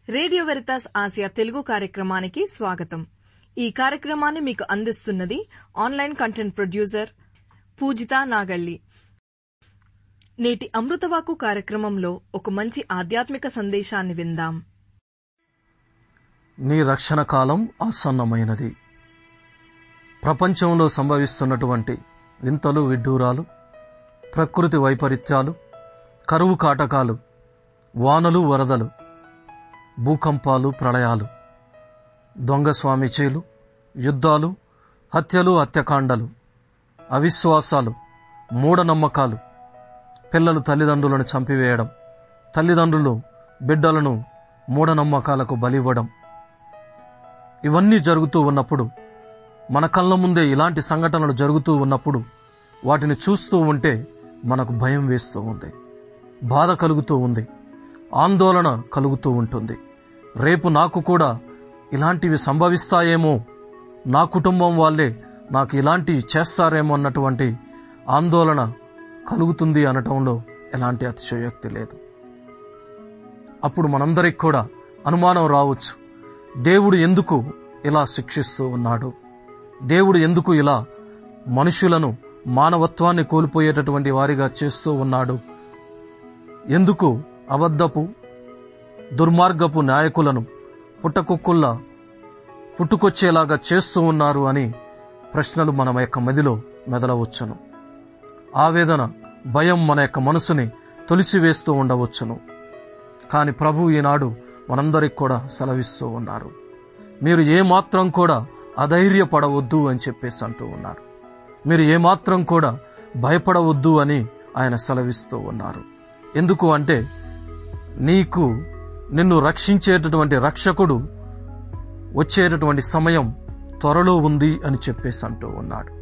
Radio Veritas Asia Telugu కార్యక్రమానికి స్వాగతం ఈ కార్యక్రమాన్ని మీకు అందిస్తున్నది online content producer Poojitha Nagalli నేటి అమృతవాకు కార్యక్రమంలో ఒక మంచి ఆధ్యాత్మిక సందేశాన్ని విందాం నీ రక్షణ కాలం ఆసన్నమైనది ప్రపంచంలో సంభవిస్తున్నటువంటి వింతలు విడ్డూరాలు ప్రకృతి వైపరీత్యాలు కరువు కాటకాలు వానలు వరదలు భూకంపాలు ప్రళయాలు దొంగ స్వామిచీలు యుద్ధాలు హత్యలు హత్యకాండలు అవిశ్వాసాలు మూఢనమ్మకాలు పిల్లలు తల్లిదండ్రులను చంపివేయడం తల్లిదండ్రులు బిడ్డలను మూఢనమ్మకాలకు బలివ్వడం ఇవన్నీ జరుగుతూ ఉన్నప్పుడు మన కళ్ళ ముందే ఇలాంటి సంఘటనలు జరుగుతూ ఉన్నప్పుడు వాటిని చూస్తూ ఉంటే మనకు భయం వేస్తూ ఉంది బాధ కలుగుతూ ఉంది ఆందోళన కలుగుతూ ఉంటుంది రేపు నాకు కూడా ఇలాంటివి సంభవిస్తాయేమో నా కుటుంబం వాళ్ళే నాకు ఇలాంటివి చేస్తారేమో అన్నటువంటి ఆందోళన కలుగుతుంది అనటంలో ఎలాంటి అతిశయోక్తి లేదు అప్పుడు మనందరికి కూడా అనుమానం రావచ్చు దేవుడు ఎందుకు ఇలా శిక్షిస్తూ ఉన్నాడు దేవుడు ఎందుకు ఇలా మనుషులను మానవత్వాన్ని కోల్పోయేటటువంటి వారిగా చేస్తూ ఉన్నాడు ఎందుకు అబద్ధపు దుర్మార్గపు నాయకులను పుట్టకుక్కుల్లా పుట్టుకొచ్చేలాగా చేస్తూ ఉన్నారు అని ప్రశ్నలు మన యొక్క మదిలో మెదలవచ్చును ఆవేదన భయం మన యొక్క మనసుని తొలిసివేస్తూ ఉండవచ్చును కాని ప్రభు ఈనాడు మనందరికి కూడా సెలవిస్తూ ఉన్నారు మీరు ఏమాత్రం కూడా అధైర్యపడవద్దు అని చెప్పేసి అంటూ ఉన్నారు మీరు ఏమాత్రం కూడా భయపడవద్దు అని ఆయన సెలవిస్తూ ఉన్నారు ఎందుకు అంటే నీకు నిన్ను రక్షించేటటువంటి రక్షకుడు వచ్చేటటువంటి సమయం త్వరలో ఉంది అని చెప్పేసి అంటూ ఉన్నాడు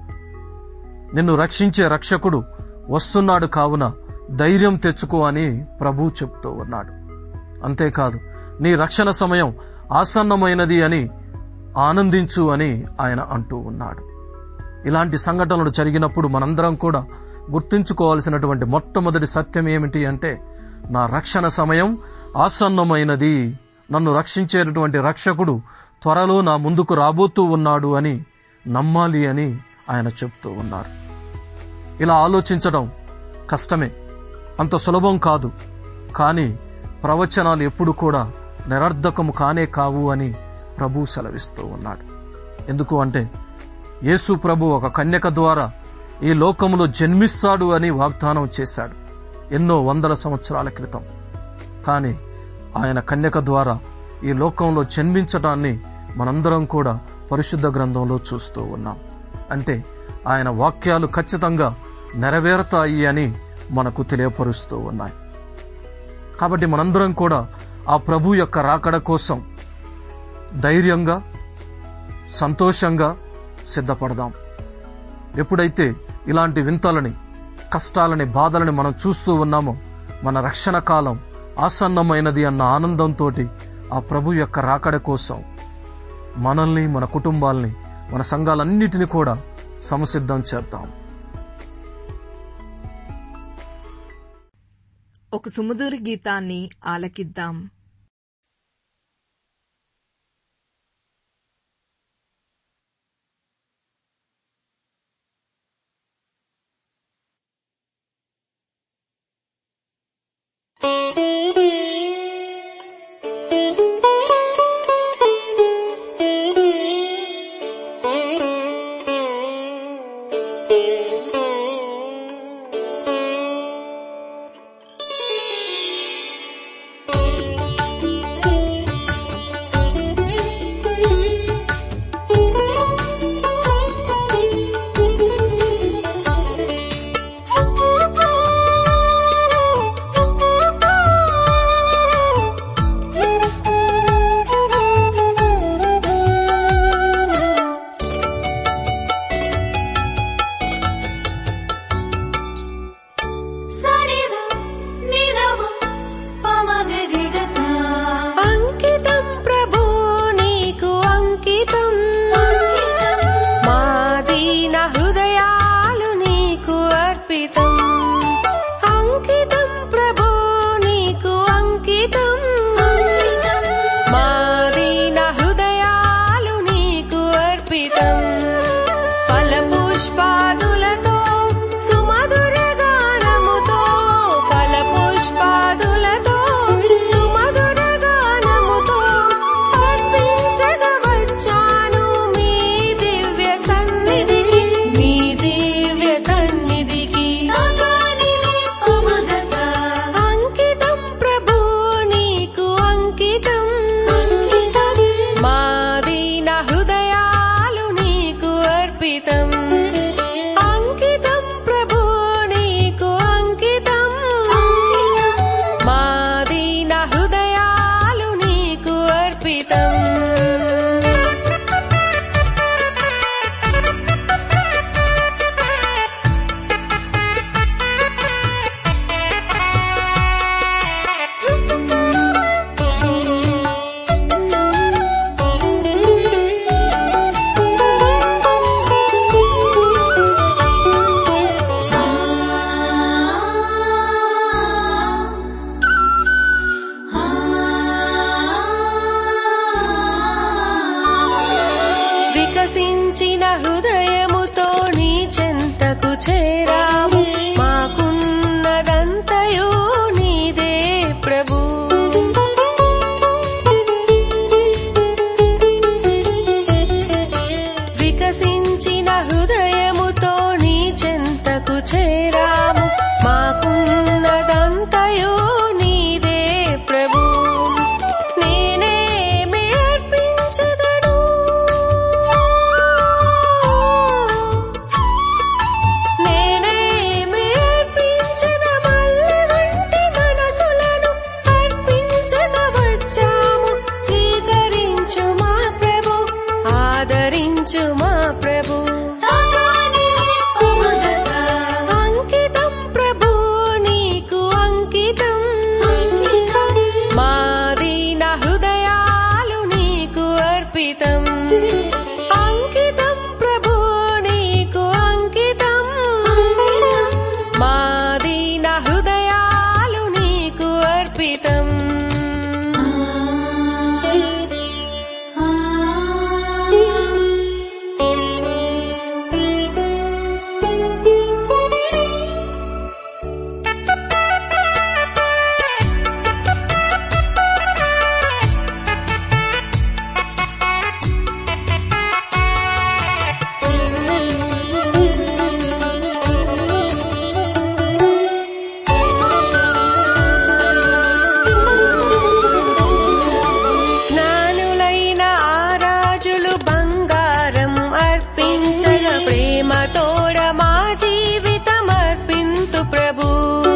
నిన్ను రక్షించే రక్షకుడు వస్తున్నాడు కావున ధైర్యం తెచ్చుకో అని ప్రభు చెప్తూ ఉన్నాడు అంతేకాదు నీ రక్షణ సమయం ఆసన్నమైనది అని ఆనందించు అని ఆయన అంటూ ఉన్నాడు ఇలాంటి సంఘటనలు జరిగినప్పుడు మనందరం కూడా గుర్తుంచుకోవాల్సినటువంటి మొట్టమొదటి సత్యం ఏమిటి అంటే నా రక్షణ సమయం ఆసన్నమైనది నన్ను రక్షించేటటువంటి రక్షకుడు త్వరలో నా ముందుకు రాబోతూ ఉన్నాడు అని నమ్మాలి అని ఆయన చెప్తూ ఉన్నారు ఇలా ఆలోచించడం కష్టమే అంత సులభం కాదు కానీ ప్రవచనాలు ఎప్పుడు కూడా నిరర్ధకము కానే కావు అని ప్రభు సెలవిస్తూ ఉన్నాడు ఎందుకు అంటే యేసు ప్రభు ఒక కన్యక ద్వారా ఈ లోకములో జన్మిస్తాడు అని వాగ్దానం చేశాడు ఎన్నో వందల సంవత్సరాల క్రితం కానీ ఆయన కన్యక ద్వారా ఈ లోకంలో జన్మించటాన్ని మనందరం కూడా పరిశుద్ధ గ్రంథంలో చూస్తూ ఉన్నాం అంటే ఆయన వాక్యాలు ఖచ్చితంగా నెరవేరుతాయి అని మనకు తెలియపరుస్తూ ఉన్నాయి కాబట్టి మనందరం కూడా ఆ ప్రభు యొక్క రాకడ కోసం ధైర్యంగా సంతోషంగా సిద్ధపడదాం ఎప్పుడైతే ఇలాంటి వింతలని కష్టాలని బాధలని మనం చూస్తూ ఉన్నామో మన రక్షణ కాలం ఆసన్నమైనది అన్న ఆనందంతో ఆ ప్రభు యొక్క రాకడ కోసం మనల్ని మన కుటుంబాల్ని మన సంఘాలన్నిటిని కూడా సమసిద్ధం చేద్దాం ఒక సుమధుర గీతాన్ని ఆలకిద్దాం Thank you. అర్పితం వికసించిన హృదయముతో నీ చెంతకు చేరాము మాకున్నదంతయో నీదే ప్రభు వికసించిన హృదయముతో నీ చెంతకు చేరాము మాకున్నదంతయో నీదే ప్రభు నేనేమి అర్పించదను నేనేమి అర్పించద మల్లె వంటి మనసులను అర్పించక వచ్చాము స్వీకరించు మా ప్రభు ఆదరించు మా ప్రభు అంకితం ప్రభు నీకు అంకితం మాదీన హృదయాలు నీకు అర్పితం అంకితం ప్రభు నీకు అంకితం మాదీన హృదయాలు నీకు అర్పితం జ్ఞానులైన ఆ రాజులు బంగారం అర్పించగ ప్రేమతోడ మా జీవితం అర్పింతు ప్రభు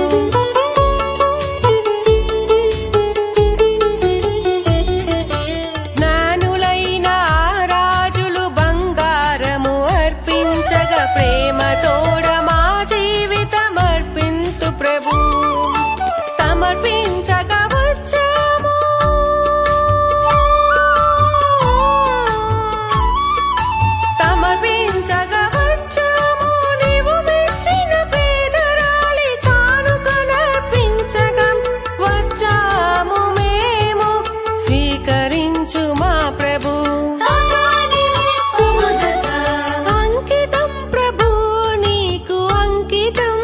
జ్ఞానులైన ఆ రాజులు బంగారము అర్పించగ ప్రేమతోడ మా జీవితం అర్పింతు ప్రభు సమర్పించక వచ్చాము సమర్పించక వచ్చాము నీవు మెచ్చిన పేదరాలి కానుకనర్పించగా వచ్చాము మేము స్వీకరించు మా ప్రభు అంకితం ప్రభు నీకు అంకితం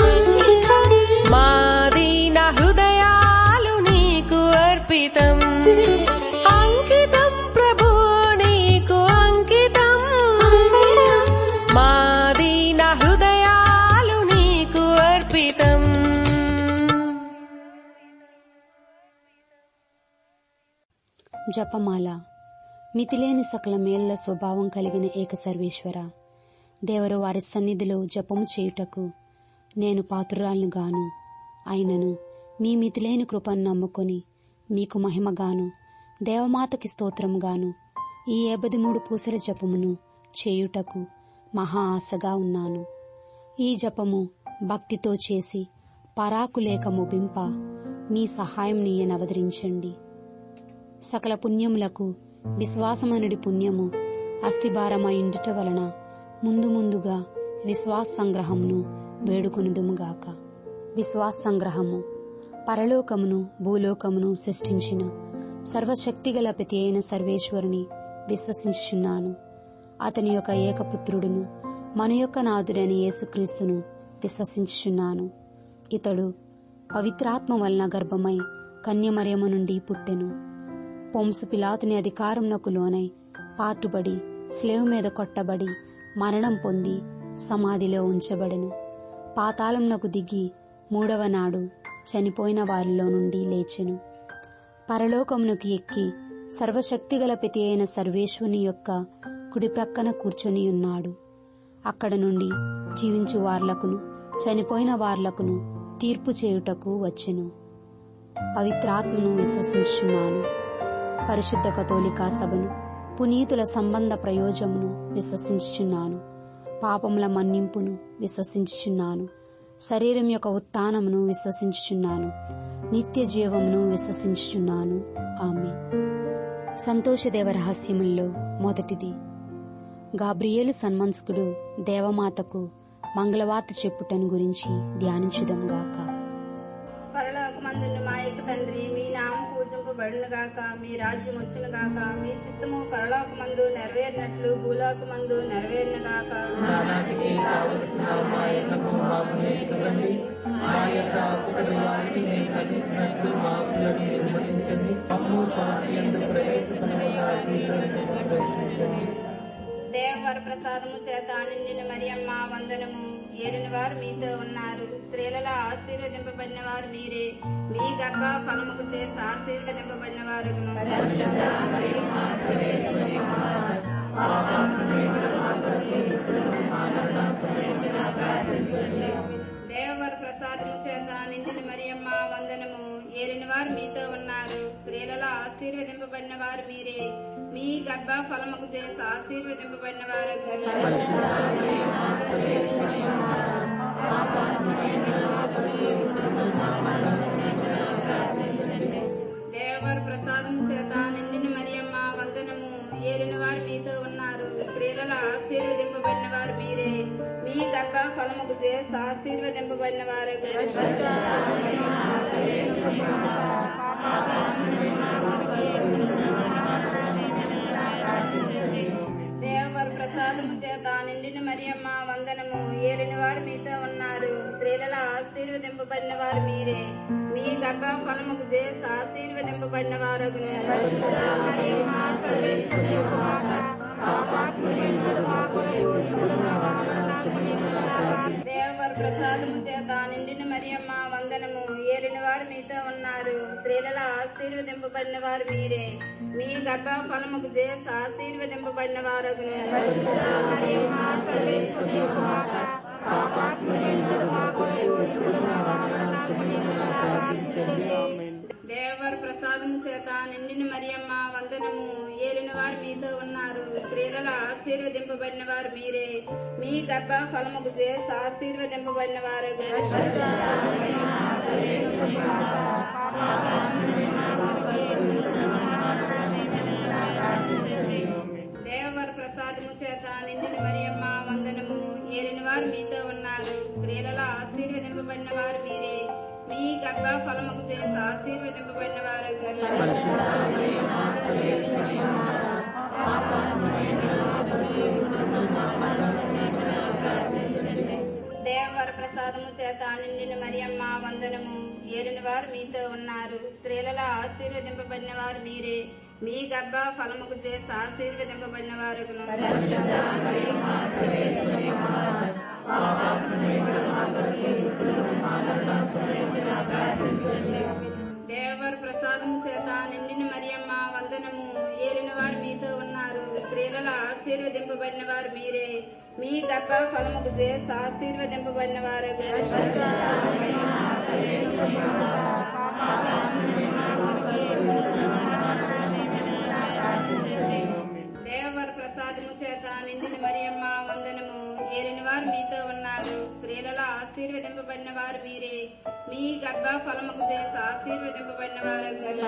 మాదీన హృదయాలు నీకు అర్పితం అంకితం ప్రభు నీకు అంకితం మాదీన హృదయాలు నీకు అర్పితం జపమాల మితిలేని సకల మేళ్ల స్వభావం కలిగిన ఏక సర్వేశ్వర దేవరు వారి సన్నిధిలో జపము చేయుటకు నేను పాత్రురాలను గాను అయినను మీ మితిలేని కృపను నమ్ముకొని మీకు మహిమగాను దేవమాతకి స్తోత్రముగాను ఈ ఏబది మూడు పూసల జపమును చేయుటకు మహా ఆశగా ఉన్నాను ఈ జపము భక్తితో చేసి పరాకు లేక ముగింప మీ సహాయం నీయనవదరించండి సకల పుణ్యములకు విశ్వాసమనుడి పుణ్యము అస్థిభారమైండుట వలన ముందు ముందుగా విశ్వాస సంగ్రహమును వేడుకొనుదుముగాక విశ్వాస సంగ్రహము పరలోకమును భూలోకమును సృష్టించిన సర్వశక్తిగల ప్రతి అయిన సర్వేశ్వరుని విశ్వసించుచున్నాను అతని యొక్క ఏకపుత్రుడును మన యొక్క నాథుడైన యేసుక్రీస్తును విశ్వసించుచున్నాను ఇతడు పవిత్రాత్మ వలన గర్భమై కన్యమరియము నుండి పుట్టెను పొంసు పిలాతుని అధికారంనకు లోనై పాటుబడి స్లేవ్ మీద కొట్టబడి మరణం పొంది సమాధిలో ఉంచబడెను పాతాళంనకు దిగి మూడవ నాడు చనిపోయిన వారిలో నుండి లేచెను పరలోకమునకు ఎక్కి సర్వశక్తిగల ప్రతి అయిన సర్వేశ్వని యొక్క కుడి ప్రక్కన కూర్చొని ఉన్నాడు అక్కడ నుండి జీవించు వార్లకును చనిపోయిన వార్లకును తీర్పు చేయుటకు వచ్చెను పవిత్రాత్మను విశ్వసించున్నాను పరిశుద్ధ కథోలికా సభను పునీతుల సంబంధ ప్రయోజమును విశ్వసించుచున్నాను పాపముల మన్నింపును విశ్వసించుచున్నాను శరీరం యొక్క ఉత్థానమును విశ్వసించుచున్నాను నిత్య జీవమును విశ్వసించుచున్నాను ఆమె సంతోషదేవ రహస్యముల్లో మొదటిది గాబ్రియేలు సన్మన్స్కుడు దేవమాతకు మంగళవార్త చెప్పుటను గురించి ధ్యానించుదాం గాక పరలోకమందున్న మా యొక్క తండ్రి మీ నామం పూజింపబడును గాక మీ రాజ్యం వచ్చును గాక మీ చిత్తము పరలోకమందు నెరవేరినట్లు భూలోకమందు నెరవేరును గాక దేవవర ప్రసాదము చేత నిండిన మరియమ్మ వందనము ఏలిన వారు మీతో ఉన్నారు స్త్రీలలో ఆశీర్వదింపబడిన వారు మీరే మీ గర్భ ఫలముకు చేసి ఆశీర్వదింపబడిన వారు దేవవర ప్రసాదము చేత నిండిన మరియమ్మ వందనము ఏలిన వారు మీతో ఉన్నారు స్త్రీలలో ఆశీర్వదింపబడిన వారు మీరే మీ గర్భ ఫలముకు చేసి ఆశీర్వదింపబడిన వారు దేవవర ప్రసాదం చేత నిండిన మరియమ్మ వందనము ఏలిన వారు మీతో ఉన్నారు స్త్రీలలో ఆశీర్వదింపబడిన వారు మీరే మీ గర్భ ఫలముకు చేసి ఆశీర్వదింపబడిన వారు దేవవర ప్రసాదము చేత నిండిన మరియమ్మ వందనము ఏలిన వారు మీతో ఉన్నారు స్త్రీలలో ఆశీర్వదింపబడిన వారు మీరే మీ గర్భ ఫలముకు చేసి ఆశీర్వదింపబడిన వారు దేవవర ప్రసాదము చేత నిండిన మరియమ్మ వందనము ఏలిన వారు మీతో ఉన్నారు స్త్రీలలో ఆశీర్వదింపబడిన వారు మీరే మీ గర్భ ఫలముకు చేసి ఆశీర్వదింపబడిన వారు దేవవర ప్రసాదము చేత నిండిన మరియమ్మ వందనము ఏలిన వారు మీతో ఉన్నారు స్త్రీలలో ఆశీర్వదింపబడిన వారు మీరే మీ గర్భ ఫలముకు చేసి ఆశీర్వదింపబడిన వారు దేవవర ప్రసాదము చేత నిండిన మరియమ్మ వందనము ఏలిన వారు మీతో ఉన్నారు స్త్రీలలో ఆశీర్వదింపబడిన వారు మీరే మీ గర్భ ఫలముకు చేసి ఆశీర్వదింపబడిన వారు దేవవర ప్రసాదము చేత నిండిన మరియమ్మ వందనము ఏలిన వారు మీతో ఉన్నారు స్త్రీలలో ఆశీర్వదింపబడిన వారు మీరే మీ గర్భ ఫలముకు చేసి ఆశీర్వదింపబడిన వారు దేవవర ప్రసాదము చేత నిండిన మరియమ్మ వందనము ఏలిన వారు మీతో ఉన్నారు స్త్రీలలో ఆశీర్వదింపబడిన వారు మీరే మీ గర్భ ఫలముకు చేసి ఆశీర్వదింపబడిన వారు దేవవర ప్రసాదము చేత నిండిన మరియమ్మ వందనము ఏలిన వారు మీతో ఉన్నారు స్త్రీలలో ఆశీర్వదింపబడిన వారు మీరే మీ గర్భ ఫలముకు చేసి ఆశీర్వదింపబడిన వారు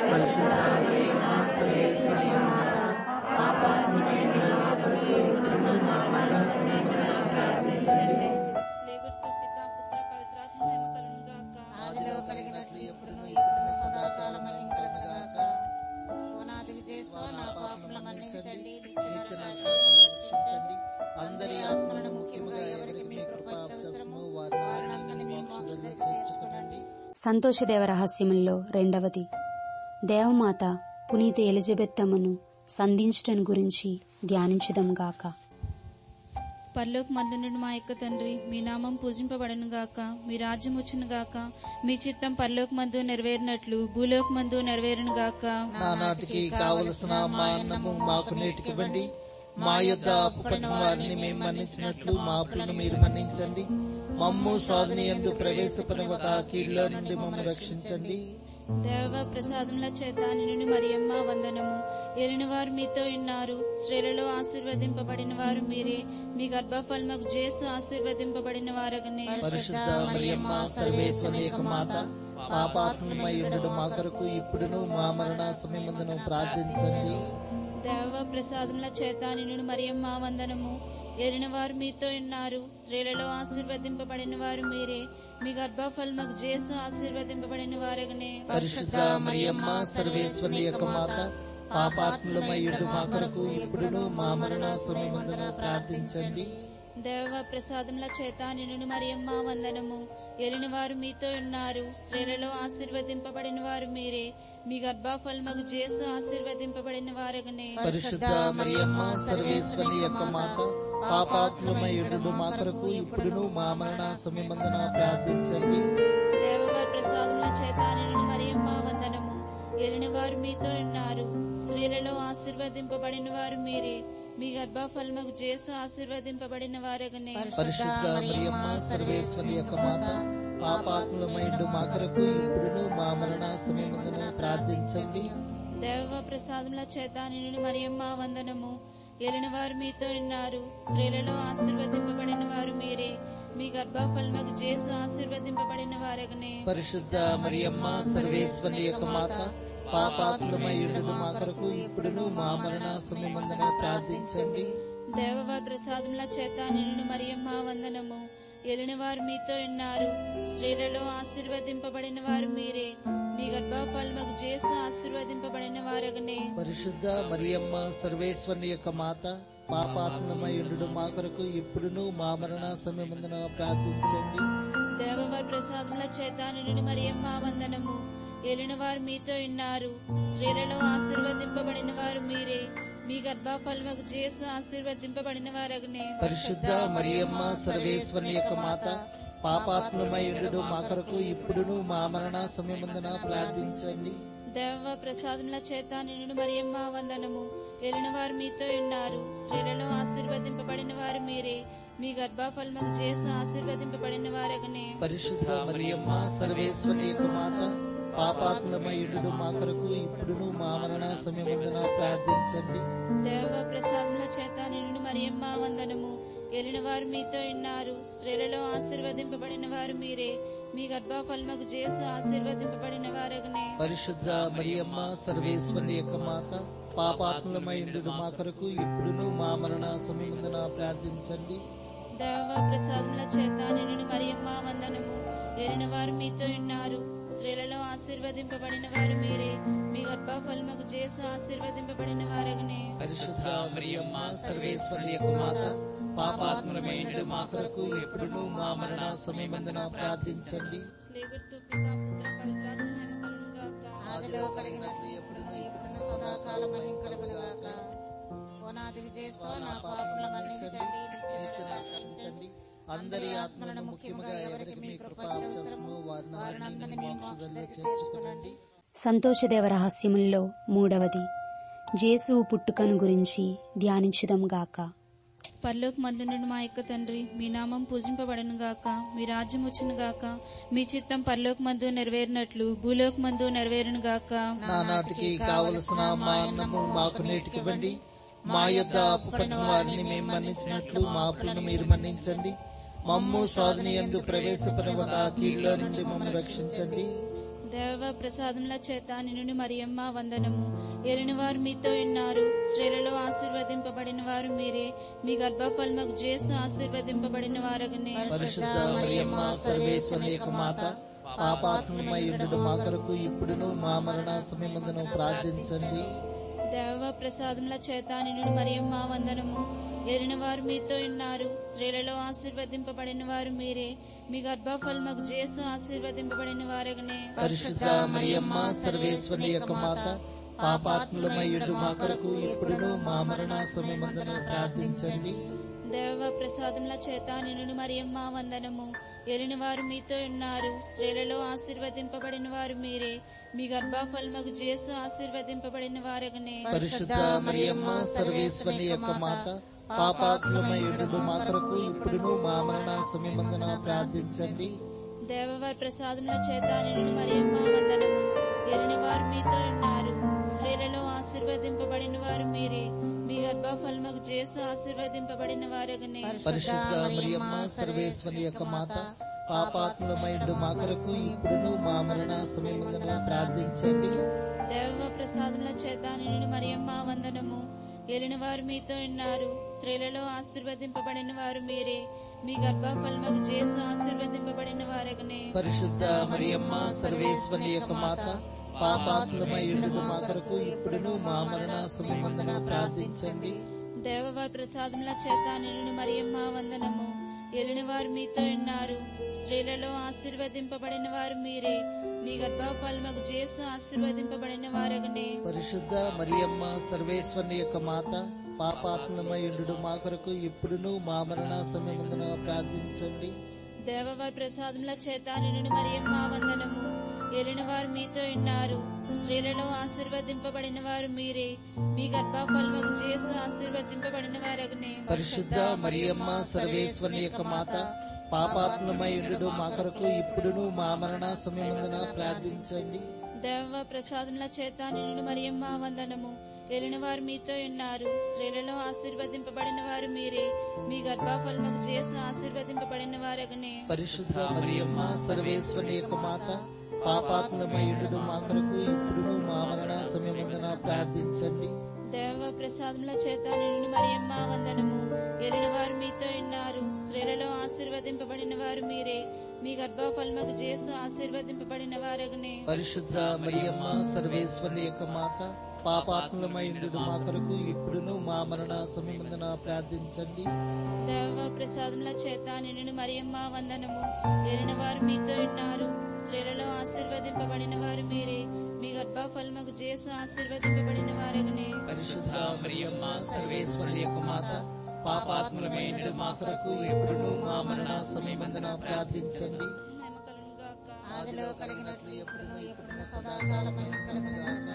స్నేహితుడు పిత పుత్ర పవిత్రాత్మ మహిమ కలుగును గాక ఆదిలో కలిగినట్లు ఎప్పుడును ఇప్పుడును సదాకాలం కలుగుగాక ఓనాది విజయస్వ నా పాపముల మన్నించండి నిత్య నరకాగ్ని రక్షించండి అందరి ఆత్మలను ముఖ్యముగా ఎవరికి మీ కృప అవసరమో వారిని మీ మోక్షంలో చేర్చుకునండి సంతోషదేవ రహస్యముల్లో రెండవది దేవమాత పునీత ఎలిజబెత్తమ్మను సంధించటం గురించి ధ్యానించుదాం గాక పరలోక మందునుడు మా యొక్క తండ్రి మీ నామం పూజింపబడను గాక మీ రాజ్యం వచ్చును గాక మీ చిత్తం పరలోక మందు నెరవేరినట్లు భూలోక మందు నెరవేరును గాక నానాటికి కావలసిన మా అన్నము మాకు నేటికివ్వండి మా యొద్ద అప్పుపడిన వారిని మేము మన్నించినట్లు మా అప్పులను మీరు మన్నించండి మమ్ము సాధన ఎందు ప్రవేశపనివక కీళ్ళ నుండి మమ్మల్ని రక్షించండి దేవ ప్రసాదముల చేత నిన్ను మరియమ్మ వందనము ఎరిన వారు మీతో ఉన్నారు స్త్రీలలో ఆశీర్వదింపబడిన వారు మీరే మీ గర్భఫలముకు జేసు ఆశీర్వదింపబడిన వారగనే పరిశుద్ధ మరియమ్మ సర్వేశ్వరి యొక్క మాత పాపాత్మయుడు మా కొరకు ఇప్పుడును మా మరణ సమయమందును ప్రార్థించండి దేవ ప్రసాదముల చేత నిన్ను మరియమ్మ వందనము ఎరిన వారు మీతో ఉన్నారు స్త్రీలలో ఆశీర్వదింపబడిన వారు మీరే మీ గర్భఫలముకు జేసు ఆశీర్వదింపబడిన వారగనే పరిశుద్ధ మరియమ్మ సర్వేశ్వరి యొక్క మాత పాపాత్ములమయుడు మా కొరకు ఇప్పుడును మా మరణ సమయమందున ప్రార్థించండి దేవ ప్రసాదముల చేత నిన్ను మరియమ్మ వందనము ఎలిన వారు మీతో ఉన్నారు స్త్రీలలో ఆశీర్వదింపబడిన వారు మీరే మీ గర్భఫలముకు జేసు ఆశీర్వదింపబడిన వారగనే పరిశుద్ధ మరియమ్మ సర్వేశ్వరి యొక్క మాత పాపాత్ములమయుడు మా కొరకు ఇప్పుడును మా మరణ సమయమందున ప్రార్థించండి దేవవారి ప్రసాదముల చేత నిన్ను మరియమ్మ వందనము ఎలిన వారు మీతో ఉన్నారు స్త్రీలలో ఆశీర్వదింపబడిన వారు మీరే మీ గర్భఫలముకు జేసు ఆశీర్వదింపబడిన వారగనే పరిశుద్ధ మరియమ్మ సర్వేశ్వరి యొక్క మాత పాపాత్ములమైండు మా కొరకు ఇప్పుడును మా మరణ సమయమందున ప్రార్థించండి దేవ ప్రసాదముల చేత నిన్ను మరియమ్మ వందనము ఎలిన వారు మీతో ఉన్నారు స్త్రీలలో ఆశీర్వదింపబడిన వారు మీరే మీ గర్భఫలముకు జేసు ఆశీర్వదింపబడిన వారగనే పరిశుద్ధ మరియమ్మ సర్వేశ్వరి యొక్క మాత పాపాత్ములమైండు మా కొరకు ఇప్పుడును మా మరణ సమయమందున ప్రార్థించండి దేవవారి ప్రసాదముల చేత నిన్ను మరియమ్మ వందనము ఎలిన వారు మీతో ఉన్నారు స్త్రీలలో ఆశీర్వదింపబడిన వారు మీరే మీ గర్భఫలముకు జేసు ఆశీర్వదింపబడిన వారగనే పరిశుద్ధ మరియమ్మ సర్వేశ్వరి యొక్క మాత పాపాత్మయుడు మా కొరకు ఇప్పుడును మా మరణ సమయమందున ప్రార్థించండి దేవవారి ప్రసాదముల చేత నిన్ను మరియమ్మ వందనము ఎలిన వారు మీతో ఉన్నారు స్త్రీలలో ఆశీర్వదింపబడిన వారు మీరే మీ గర్భఫలముకు జేసు ఆశీర్వదింపబడిన వారగనే పరిశుద్ధ మరియమ్మ సర్వేశ్వరి యొక్క మాత పాపాత్మయుడు మా కొరకు ఇప్పుడును మా మరణ సమయమందున ప్రార్థించండి దేవ ప్రసాదముల చేత నిన్ను మరియమ్మ వందనము ఎలిన వారు మీతో ఉన్నారు స్త్రీలలో ఆశీర్వదింపబడిన వారు మీరే మీ గర్భఫలముకు జేసు ఆశీర్వదింపబడిన వారగనే పరిశుద్ధ మరియమ్మ సర్వేశ్వరి యొక్క మాత పాపాత్మయుడు మా కొరకు ఇప్పుడును మా మరణ సమయమందున ప్రార్థించండి దేవ ప్రసాదముల చేత నిన్ను మరియమ్మ వందనము ఎలిన వారు మీతో ఉన్నారు స్త్రీలలో ఆశీర్వదింపబడిన వారు మీరే మీ గర్భఫలముకు జేసు ఆశీర్వదింపబడిన వారగనే పరిశుద్ధ మరియమ్మ సర్వేశ్వరి యొక్క మాత పాపాత్మయుడు మా కొరకు ఇప్పుడును మా మరణ సమయమందున ప్రార్థించండి దేవ ప్రసాదముల చేత నిన్ను మరియమ్మ వందనము ఎలిన వారు మీతో ఉన్నారు స్త్రీలలో ఆశీర్వదింపబడిన వారు మీరే మీ గర్భఫలముకు జేసు ఆశీర్వదింపబడిన వారగనే పరిశుద్ధ మరియమ్మ సర్వేశ్వరి యొక్క మాత పాపాత్మలమైన మా కొరకు ఎప్పుడును మా మరణ సమయమందున ప్రార్థించండి స్లేవర్తో పితా పుత్ర పవిత్రాత్మ మహిమ కలుగును గాక ఆదిలో కలిగినట్లు ఎప్పుడును ఎప్పుడును సదాకాలం కలుగునుగాక ఓనాది విజయస్వ నా పాపముల మన్నించండి నిత్య రక్షించండి అందరి ఆత్మలను ముఖ్యముగా ఎవరికి మీ కృప అవసరమో వారిని మీ మోక్షంలో చేర్చుకునండి సంతోషదేవ రహస్యముల్లో మూడవది జేసు పుట్టుకను గురించి ధ్యానించుదాం గాక పరలోక మందునుడు మా యొక్క తండ్రి మీ నామం పూజింపబడను గాక మీ రాజ్యం వచ్చును గాక మీ చిత్తం పరలోక మందు నెరవేరినట్లు భూలోక మందు నెరవేరును గాక నానాటికి కావలసిన మా అన్నము మాకు నేటికివ్వండి మా యొద్ద అప్పుపడిన వారిని మేము మన్నించినట్లు మా అప్పులను మీరు మన్నించండి మమ్ము సాధన ఎందు ప్రవేశపడవక కీళ్ళ నుండి మమ్మల్ని రక్షించండి దేవ ప్రసాదముల చేత నిన్ను మరియమ్మ వందనము ఎరిని వారు మీతో ఉన్నారు స్త్రీలలో ఆశీర్వదింపబడిన వారు మీరే మీ గర్భఫలముకు జేసు ఆశీర్వదింపబడిన వారగనే పరిశుద్ధ మరియమ్మ సర్వేశ్వరి యొక్క మాత పాపాత్మయుడు మా కొరకు ఇప్పుడును మా మరణ సమయమందును ప్రార్థించండి దేవ ప్రసాదముల చేత నిన్ను మరియమ్మ వందనము ఎరిన వారు మీతో ఉన్నారు స్త్రీలలో ఆశీర్వదింపబడిన వారు మీరే మీ గర్భఫలముకు జేసు ఆశీర్వదింపబడిన వారగనే పరిశుద్ధ మరియమ్మ సర్వేశ్వరి యొక్క మాత పాపాత్ములమయుడు మా కొరకు ఇప్పుడును మా మరణ సమయమందున ప్రార్థించండి దేవ ప్రసాదముల చేత నిన్ను మరియమ్మ వందనము ఎరిన వారు మీతో ఉన్నారు స్త్రీలలో ఆశీర్వదింపబడిన వారు మీరే మీ గర్భఫలముకు జేసు ఆశీర్వదింపబడిన వారగనే పరిశుద్ధ మరియమ్మ సర్వేశ్వరి యొక్క మాత పాపాత్ములమయుడు మా కొరకు ఇప్పుడును మా మరణ సమయమందున ప్రార్థించండి దేవవారి ప్రసాదముల చేత నిన్ను మరియమ్మ వందనము ఎరిన వారు మీతో ఉన్నారు స్త్రీలలో ఆశీర్వదింపబడిన వారు మీరే మీ గర్భఫలముకు చేసు ఆశీర్వదింపబడిన వారగనే పరిశుద్ధ మరియమ్మ సర్వేశ్వరి యొక్క మాత పాపాత్ములమైండు మా కొరకు ఇప్పుడును మా మరణ సమయముందున ప్రార్థించండి దేవ ప్రసాదముల చేత నిన్ను మరియమ్మ వందనము ఏలిన వారు మీతో ఉన్నారు స్త్రీలలో ఆశీర్వదింపబడిన వారు మీరే మీ గర్భఫలముకు చేసు ఆశీర్వదింపబడిన వారగనే పరిశుద్ధ మరియమ్మ సర్వేశ్వరి యొక్క మాత పాపాత్ములమైండు మా కొరకు ఇప్పుడును మా మరణ సమయముందున ప్రార్థించండి దేవవారి ప్రసాదముల చేత నిన్ను మరియమ్మ వందనము ఏలిన వారు మీతో ఉన్నారు స్త్రీలలో ఆశీర్వదింపబడిన వారు మీరే మీ గర్భఫలముకు చేసు ఆశీర్వదింపబడిన వారగనే పరిశుద్ధ మరియమ్మ సర్వేశ్వరి యొక్క మాత పాపాత్ములమైండు మా కొరకు ఇప్పుడును మా మరణ సమయముందున ప్రార్థించండి దేవవారి ప్రసాదముల చేత నిన్ను మరియమ్మ వందనము ఏలిన వారు మీతో ఉన్నారు స్త్రీలలో ఆశీర్వదింపబడిన వారు మీరే మీ గర్భఫలముకు చేసు ఆశీర్వదింపబడిన వారగనే పరిశుద్ధ మరియమ్మ సర్వేశ్వరి యొక్క మాత పాపాత్మమైండు మా కొరకు ఇప్పుడును మా మరణ సమయముందున ప్రార్థించండి దేవ ప్రసాదముల చేత నిన్ను మరియమ్మ వందనము ఏలిన వారు మీతో ఉన్నారు స్త్రీలలో ఆశీర్వదింపబడిన వారు మీరే మీ గర్భఫలముకు చేసు ఆశీర్వదింపబడిన వారగనే పరిశుద్ధ మరియమ్మ సర్వేశ్వరి యొక్క మాత పాపాత్మమైండు మా కొరకు ఇప్పుడును మా మరణ సమయముందున ప్రార్థించండి దేవ ప్రసాదముల చేత నిన్ను మరియమ్మ వందనము ఏలిన వారు మీతో ఉన్నారు స్త్రీలలో ఆశీర్వదింపబడిన వారు మీరే మీ గర్భఫలముకు చేసు ఆశీర్వదింపబడిన వారగనే పరిశుద్ధ మరియమ్మ సర్వేశ్వరి యొక్క మాత పాపాత్మమైండు మా కొరకు ఇప్పుడును మా మరణ సమయముందున ప్రార్థించండి దేవ ప్రసాదముల చేత నిన్ను మరియమ్మ వందనము ఏలిన వారు మీతో ఉన్నారు స్త్రీలలో ఆశీర్వదింపబడిన వారు మీరే మీ గర్భఫలముకు చేసు ఆశీర్వదింపబడిన వారగనే పరిశుద్ధ మరియమ్మ సర్వేశ్వరి యొక్క మాత పాపాత్మలమైండు మా కొరకు ఇప్పుడును మా మరణ సమయమందున ప్రార్థించండి మహిమ కలుగును గాక. ఆదిలో కలిగినట్లు ఎప్పుడును ఎప్పుడును సదాకాలం కలుగుగాక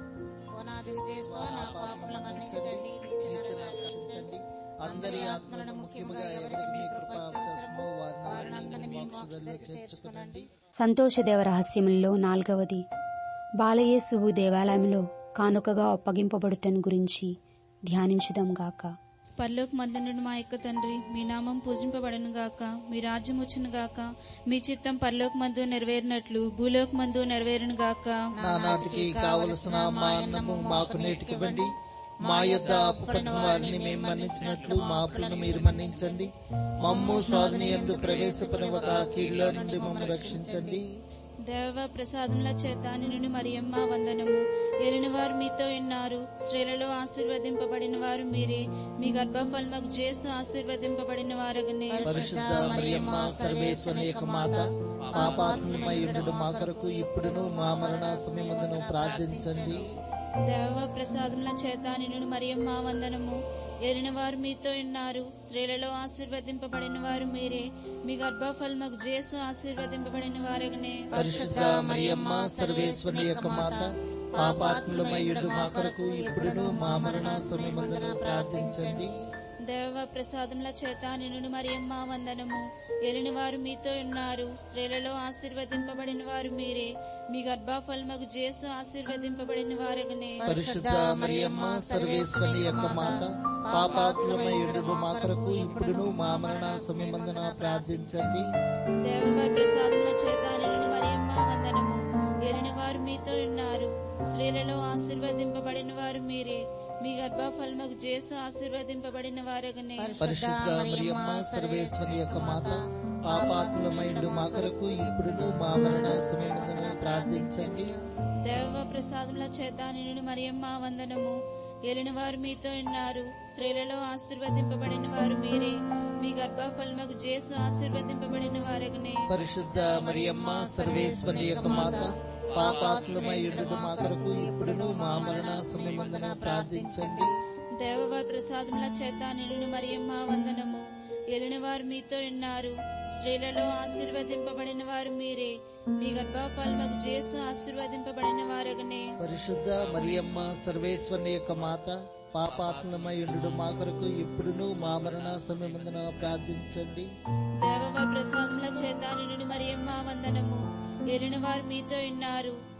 ఓనాది విజయస్వ నా పాపముల మన్నించండి నిత్య రక్షించండి అందరి ఆత్మలను ముఖ్యముగా ఎవరికి మీ కృప అవకాశమో వారిని మీ మోక్షంలో చేర్చుకునండి సంతోషదేవ రహస్యముల్లో నాల్గవది బాలయేసువు దేవాలయంలో కానుకగా ఒప్పగింపబడుటను గురించి ధ్యానించుదాం గాక పరలోక మందునుడు మా యొక్క తండ్రి మీ నామం పూజింపబడను గాక మీ రాజ్యం వచ్చును గాక మీ చిత్తం పరలోక మందు నెరవేరినట్లు భూలోక మందు నెరవేరును గాక నానాటికి కావలసిన మా అన్నము మాకు నేటికివ్వండి మా యొద్ద అప్పుపడిన వారిని మేము మన్నించినట్లు మా అప్పులను మీరు మన్నించండి మమ్ము సాధన ఎందు ప్రవేశపడవక కీళ్ళ నుండి మమ్ము రక్షించండి దేవ ప్రసాదముల చేత నిన్ను మరియమ్మ వందనము ఏలిన వారు మీతో ఉన్నారు స్త్రీలలో ఆశీర్వదింపబడిన వారు మీరే మీ గర్భఫలముకు చేసు ఆశీర్వదింపబడిన వారగనే పరిశుద్ధ మరియమ్మ సర్వేశ్వరి యొక్క మాత పాపాత్మయుడు మా కొరకు ఇప్పుడును మా మరణ సమయముందును ప్రార్థించండి దేవ ప్రసాదముల చేత నిన్ను మరియమ్మ వందనము ఏలిన వారు మీతో ఉన్నారు స్త్రీలలో ఆశీర్వదింపబడిన వారు మీరే మీ గర్భఫలముకు చేసు ఆశీర్వదింపబడిన వారగనే పరిశుద్ధ మరియమ్మ సర్వేశ్వరి యొక్క మాత పాపాత్ములమయ్యుడు మా కొరకు ఇప్పుడును మా మరణ సమయమందును ప్రార్థించండి దేవ ప్రసాదముల చేత నిన్ను మరియమ్మ వందనము ఏలిన వారు మీతో ఉన్నారు స్త్రీలలో ఆశీర్వదింపబడిన వారు మీరే మీ గర్భఫలముకు చేసు ఆశీర్వదింపబడిన వారగనే పరిశుద్ధ మరియమ్మ సర్వేశ్వరి యొక్క మాత పాపాత్ములమయ్యుడు మా కొరకు ఇప్పుడును మా మరణ సమయమందున ప్రార్థించండి దేవవారి ప్రసాదముల చేత నిన్ను మరియమ్మ వందనము ఏలిన వారు మీతో ఉన్నారు స్త్రీలలో ఆశీర్వదింపబడిన వారు మీరే మీ గర్భఫలముకు చేసు ఆశీర్వదింపబడిన వారగనే పరిశుద్ధ మరియమ్మ సర్వేశ్వరి యొక్క మాత పాపాత్ములమైండు మా కొరకు ఇప్పుడును మా మరణ సమయమందున ప్రార్థించండి దేవ ప్రసాదముల చేత నిన్ను మరియమ్మ వందనము ఏలిన వారు మీతో ఉన్నారు స్త్రీలలో ఆశీర్వదింపబడిన వారు మీరే మీ గర్భఫలముకు చేసు ఆశీర్వదింపబడిన వారగనే పరిశుద్ధ మరియమ్మ సర్వేశ్వరి యొక్క మాత పాపాత్ములమైండు మా కొరకు ఇప్పుడును మా మరణ సమయమందున ప్రార్థించండి దేవవారి ప్రసాదముల చేత నిన్ను మరియమ్మ వందనము ఏలిన వారు మీతో ఉన్నారు స్త్రీలలో ఆశీర్వదింపబడిన వారు మీరే మీ గర్భఫలముకు చేసు ఆశీర్వదింపబడిన వారగనే పరిశుద్ధ మరియమ్మ సర్వేశ్వరి యొక్క మాత పాపాత్మయుడు మా కొరకు ఇప్పుడును మా మరణ సమయమందున ప్రార్థించండి దేవవారి ప్రసాదముల చేత నిన్ను మరియమ్మ వందనము ఏలిన వారు మీతో ఉన్నారు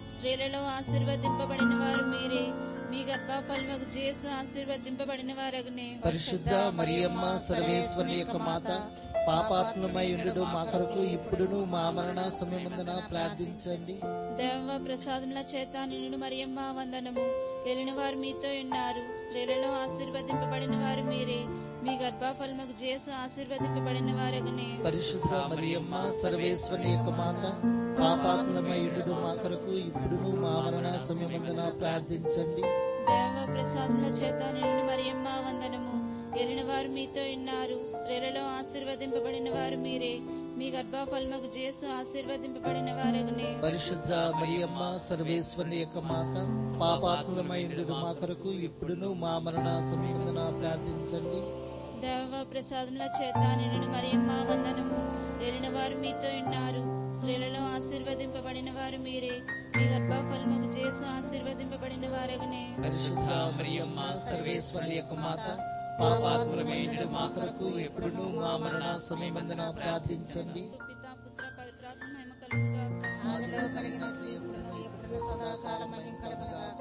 స్త్రీలలో ఆశీర్వదింపబడిన వారు మీరే మీ గర్భఫలముకు చేసు ఆశీర్వదింపబడిన వారగునే పరిశుద్ధ మరియమ్మ సర్వేశ్వరి యొక్క మాత పాపాత్మమై ఉండు మా కొరకు ఇప్పుడును మా మరణ సమయమందున ప్రార్థించండి దేవ ప్రసాదముల చేత నిన్ను మరియమ్మ వందనము వెళ్ళిన వారు మీతో ఉన్నారు స్త్రీలలో ఆశీర్వదింపబడిన వారు మీరే మీ గర్భఫలముకు చేసు ఆశీర్వదింపబడిన వారగునే పరిశుద్ధ మరియమ్మ సర్వేశ్వరి యొక్క మాత పాపాత్మమై ఉండు మా కొరకు ఇప్పుడును మా మరణ సమయమందున ప్రార్థించండి దేవ ప్రసాదముల చేత నిన్ను మరియమ్మ వందనము వెళ్ళిన వారు మీతో ఉన్నారు స్త్రీలలో ఆశీర్వదింపబడిన వారు మీరే మీ గర్భఫలముకు చేసు ఆశీర్వదింపబడిన వారగునే పరిశుద్ధ మరియమ్మ సర్వేశ్వరి యొక్క మాత పాపాత్మలమై ఉండు మా కొరకు ఇప్పుడును మా మరణ సమయమందున ప్రార్థించండి దేవ ప్రసాదముల చేత నిన్ను మరియమ్మ వందనము వెళ్ళిన వారు మీతో ఉన్నారు స్త్రీలలో ఆశీర్వదింపబడిన వారు మీరే మీ గర్భఫలముకు చేసు ఆశీర్వదింపబడిన వారగునే పరిశుద్ధ మరియమ్మ సర్వేశ్వరి యొక్క మాత పాపాత్మలమైన మా కొరకు ఎప్పుడును మా మరణ సమయమందున ప్రార్థించండి పితా పుత్ర పవిత్రాత్మ మహిమ కలుగుగాక ఆదిలో కలిగినట్లు ఎప్పుడును ఎప్పుడును సదాకాలం మహిమ కలుగుగాక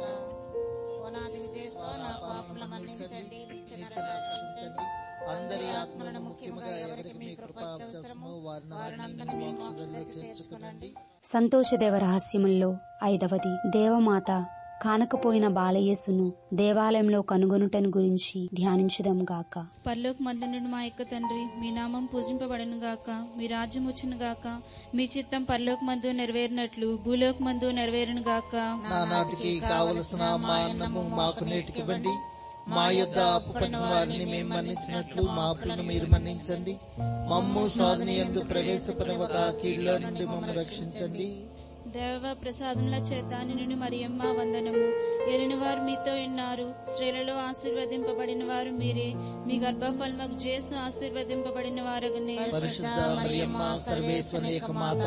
ఓనాది విజయస్వ నా పాపముల మన్నించండి నిత్య నరకాగ్ని రక్షించండి అందరి ఆత్మలను ముఖ్యముగా ఎవరికి మీ కృప అవసరమో వారిని మీ మోక్షంలో చేర్చుకునండి సంతోషదేవ రహస్యముల్లో ఐదవది దేవమాత కానకపోయిన బాలయేసును దేవాలయంలో కనుగొనుటను గురించి ధ్యానించుదాం గాక పరలోక మందునుడు మా యొక్క తండ్రి మీ నామం పూజింపబడను గాక మీ రాజ్యం వచ్చును గాక మీ చిత్తం పరలోక మందు నెరవేరినట్లు భూలోక మందు నెరవేరును గాక నానాటికి కావలసిన మా అన్నము మాకు నేటికివ్వండి మా యొద్ద అప్పుపడిన వారిని మేము మన్నించినట్లు మా అప్పులను మీరు మన్నించండి మమ్ము సాధన ఎందు ప్రవేశపరవక కీడులో నుండి మమ్మల్ని రక్షించండి దేవ ప్రసాదముల చేత నిన్ను మరియమ్మ వందనము ఎరిని వారు మీతో ఉన్నారు స్త్రీలలో ఆశీర్వదింపబడిన వారు మీరే మీ గర్భఫలముకు చేసు ఆశీర్వదింపబడిన వారగునే పరిశుద్ధ మరియమ్మ సర్వేశ్వరి యొక్క మాత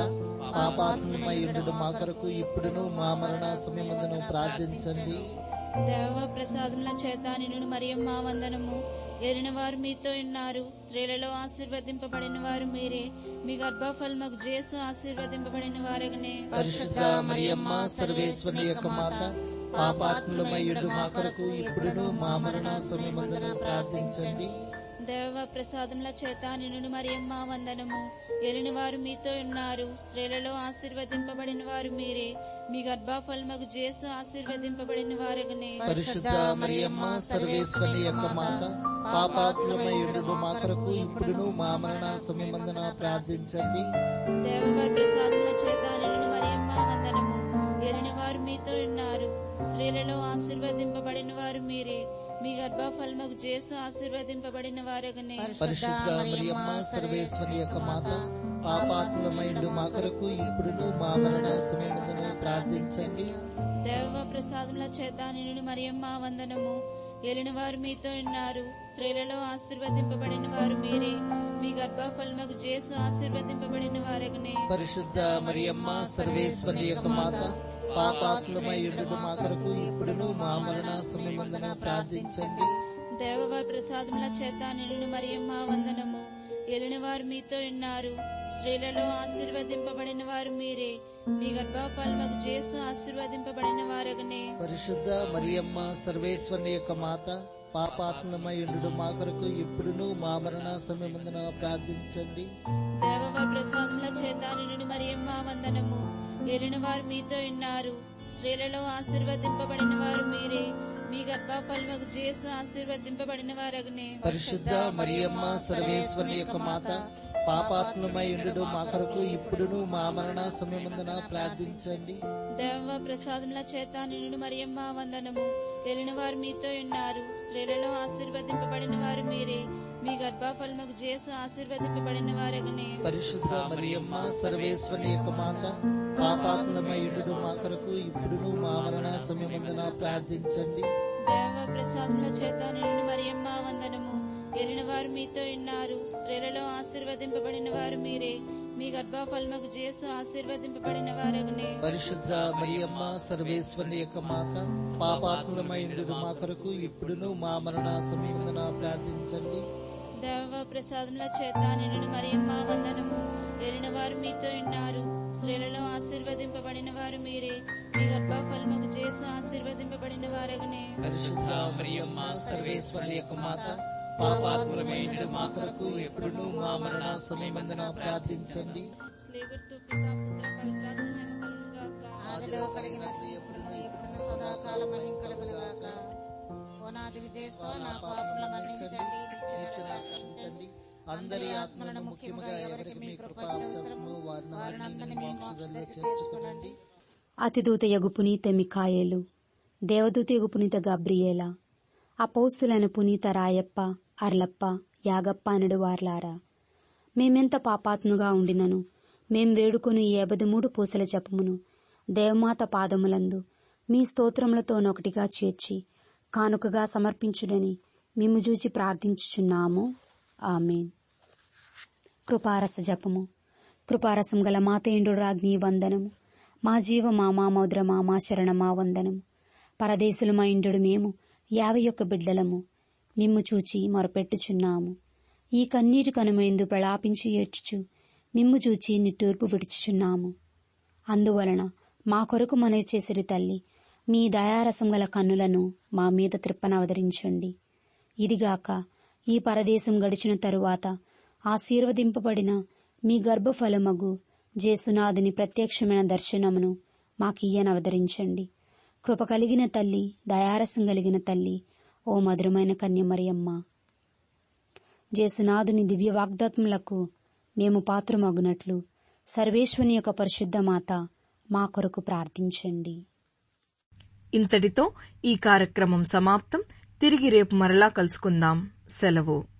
పాపాత్మయుడు మా కొరకు ఇప్పుడును మా మరణ సమయమందును ప్రార్థించండి దేవ ప్రసాదముల చేత నిన్ను మరియమ్మ వందనము ఎరిన వారు మీతో ఉన్నారు స్త్రీలలో ఆశీర్వదింపబడిన వారు మీరే మీ గర్భఫలముకు చేసు ఆశీర్వదింపబడిన వారగునే పరిశుద్ధ మరియమ్మ సర్వేశ్వరి యొక్క మాత పాపాత్ములమయ్యుడు మా కొరకు ఇప్పుడును మా మరణ సమయమందున ప్రార్థించండి దేవ ప్రసాదముల చేత నిన్ను మరియమ్మ వందనము ఎలిని వారు మీతో ఉన్నారు స్త్రీలలో ఆశీర్వదింపబడిన వారు మీరే మీ గర్భఫలముకు చేసు ఆశీర్వదింపబడిన వారగునే పరిశుద్ధ మరియమ్మ సర్వేశ్వరి యొక్క మాత పాపాత్ములమయ్యుడు మా కొరకు ఇప్పుడును మా మరణ సమయమందున ప్రార్థించండి దేవవారి ప్రసాదముల చేత నిన్ను మరియమ్మ వందనము ఎలిని వారు మీతో ఉన్నారు స్త్రీలలో ఆశీర్వదింపబడిన వారు మీరే మీ గర్భఫలముకు చేసు ఆశీర్వదింపబడిన వారగునే పరిశుద్ధ మరియమ్మ సర్వేశ్వరి యొక్క మాత పాపాత్ములమైండు మా కొరకు ఇప్పుడును మా మరణ సమయమందున ప్రార్థించండి దేవ ప్రసాదముల చేత నిన్ను మరియమ్మ వందనము ఎలిన వారు మీతో ఉన్నారు స్త్రీలలో ఆశీర్వదింపబడిన వారు మీరే మీ గర్భఫలముకు చేసు ఆశీర్వదింపబడిన వారగునే పరిశుద్ధ మరియమ్మ సర్వేశ్వరి యొక్క మాత పాపాత్ములమైండు మా కొరకు ఇప్పుడును మా మరణ సమయమందున ప్రార్థించండి దేవవారి ప్రసాదముల చేత నిన్ను మరియమ్మ వందనము ఎలిన వారు మీతో ఉన్నారు స్త్రీలలో ఆశీర్వదింపబడిన వారు మీరే మీ గర్భఫలముకు చేసు ఆశీర్వదింపబడిన వారగునే పరిశుద్ధ మరియమ్మ సర్వేశ్వరి యొక్క మాత పాపాత్ములమైండు మా కొరకు ఇప్పుడును మా మరణ సమయమందున ప్రార్థించండి దేవవారి ప్రసాదముల చేత నిన్ను మరియమ్మ వందనము ఎలిన వారు మీతో ఉన్నారు స్త్రీలలో ఆశీర్వదింపబడిన వారు మీరే మీ గర్భఫలముకు చేసు ఆశీర్వదింపబడిన వారగునే పరిశుద్ధ మరియమ్మ సర్వేశ్వరి యొక్క మాత పాపాత్మమై ఉండు మా కొరకు ఇప్పుడును మా మరణ సమయమందున ప్రార్థించండి దేవ ప్రసాదముల చేత నిన్ను మరియమ్మ వందనము ఎలిన వారు మీతో ఉన్నారు స్త్రీలలో ఆశీర్వదింపబడిన వారు మీరే మీ గర్భఫలముకు చేసు ఆశీర్వదింపబడిన వారగునే పరిశుద్ధ మరియమ్మ సర్వేశ్వరి యొక్క మాత పాపాత్మలమై ఉండు మా కొరకు ఇప్పుడును మా మరణ సమయమందున ప్రార్థించండి దేవ ప్రసాదముల చేత నిన్ను మరియమ్మ వందనము ఎలిన వారు మీతో ఉన్నారు స్త్రీలలో ఆశీర్వదింపబడిన వారు మీరే మీ గర్భఫలముకు చేసు ఆశీర్వదింపబడిన వారగునే పరిశుద్ధ మరియమ్మ సర్వేశ్వరి యొక్క మాత పాపాత్మలమై ఉండు మా కొరకు ఇప్పుడును మా మరణ సమయమందున ప్రార్థించండి దేవ ప్రసాదముల చేత నిన్ను మరియమ్మ వందనము ఎలిన వారు మీతో ఉన్నారు స్త్రీలలో ఆశీర్వదింపబడిన వారు మీరే మీ గర్భఫలముకు చేసు ఆశీర్వదింపబడిన వారగునే పరిశుద్ధ మరియమ్మ సర్వేశ్వరి యొక్క మాత పాపాత్ములమైన మా కొరకు ఎప్పుడునూ మా మరణ సమయమందున ప్రార్థించండి స్లేగుర్తు పితా పుత్ర పవిత్రాత్మ మహిమ కలుగును గాక ఆదిలో కలిగినట్లు ఎప్పుడును ఎప్పుడును సదాకాలం మహిం కలుగునుగాక ఓనాది విజయస్వ నా పాపముల మన్నించండి నిత్య రక్షించండి అందరి ఆత్మలను ముఖ్యముగా ఎవరికి మీ కృప అవసరమో వారిని మీ మోక్షంలో చేర్చుకునండి అతిదూత యగు పునీత మికాయేలు దేవదూత యగు పునీత గబ్రియేల అపౌస్తులైన పునీత రాయప్ప అర్లప్ప యాగప్ప అనడు వార్లారా మేమెంత పాపాత్ముగా ఉండినను మేం వేడుకొని ఈ మూడు పూసల జపమును దేవమాత పాదములందు మీ స్తోత్రములతోనొకటిగా చేర్చి కానుకగా సమర్పించుడని మిమ్ము చూచి ప్రార్థించుచున్నాము ఆమెన్ కృపారస జపము కృపారసం గల మాతేండు రాజ్ఞి వందనము మా జీవ మా మా మౌద్రమా మా శరణమా వందనము పరదేశులు మా ఇండు మేము యాభై ఒక్క బిడ్డలము మిమ్ము చూచి మొరపెట్టుచున్నాము ఈ కన్నీటి కనుమైందు ప్రలాపించి ఏడ్చుచు మిమ్ము చూచి నిట్టూర్పు విడుచుచున్నాము అందువలన మా కొరకు మనవి చేసిరి తల్లి మీ దయారసం గల కన్నులను మా మీద త్రిప్పనవదరించండి ఇదిగాక ఈ పరదేశం గడిచిన తరువాత ఆశీర్వదింపబడిన మీ గర్భఫలమగు జేసునాథుని ప్రత్యక్షమైన దర్శనమును మాకియ్యనవదరించండి కృప కలిగిన తల్లి దయారసం కలిగిన తల్లి ఓ మధురమైన కన్యమరియమ్మ జేసునాథుని దివ్య వాగ్దాత్ములకు మేము పాత్రమగునట్లు సర్వేశ్వని యొక్క పరిశుద్ధ మాత మా కొరకు ప్రార్థించండి ఇంతటితో ఈ కార్యక్రమం సమాప్తం తిరిగి రేపు మరలా కలుసుకుందాం సెలవు